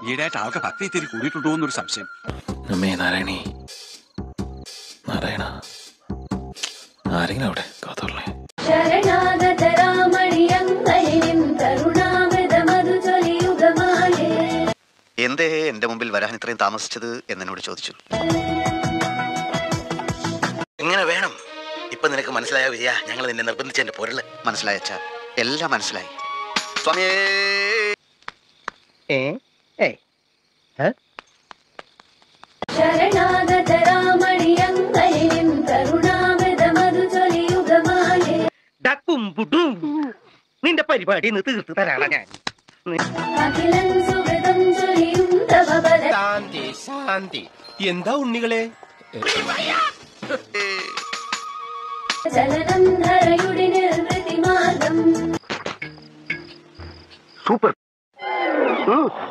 ഈടായിട്ട് ആൾക്ക് ഭക്തി ഇത്തിരി കൂടിയിട്ടുണ്ടോ എന്നൊരു സംശയം അമ്മേ നാരായണി നാരായണ ആരെങ്കിലും അവിടെ കാത്തോളേ ശരണാഗതരാമണിയങ്കലിനിം കരുണാമൃത മധുചൊലിയുഗമാലേ എന്തേ എന്റെ മുമ്പിൽ വരാൻ ഇത്രയും താമസിച്ചത് എന്നോട് ചോദിച്ചു എങ്ങനെ വേണം ഇപ്പൊ നിനക്ക് മനസ്സിലായ വിജയ ഞങ്ങൾ നിന്നെ നിർബന്ധിച്ചതിന്റെ പൊരുള് മനസ്സിലായ അച്ഛാ എല്ലാം മനസ്സിലായി സ്വാമിയേ ശരണാഗതരാമണിയങ്കലിനിം കരുണാമൃത മധുചൊലിയുഗമാലേ ഡക്കും പുട്ടും നിന്റെ പരിപാടി ഇന്ന് തീർത്ത് തരാള ഞാൻ അഖിലം സുഹൃതം ചൊലിയും തവ ബല ശാന്തി ശാന്തി എന്താ ഉണ്ണികളെ ചലനം ധരയുടെ നിർവൃതി മാർഗം സൂപ്പർ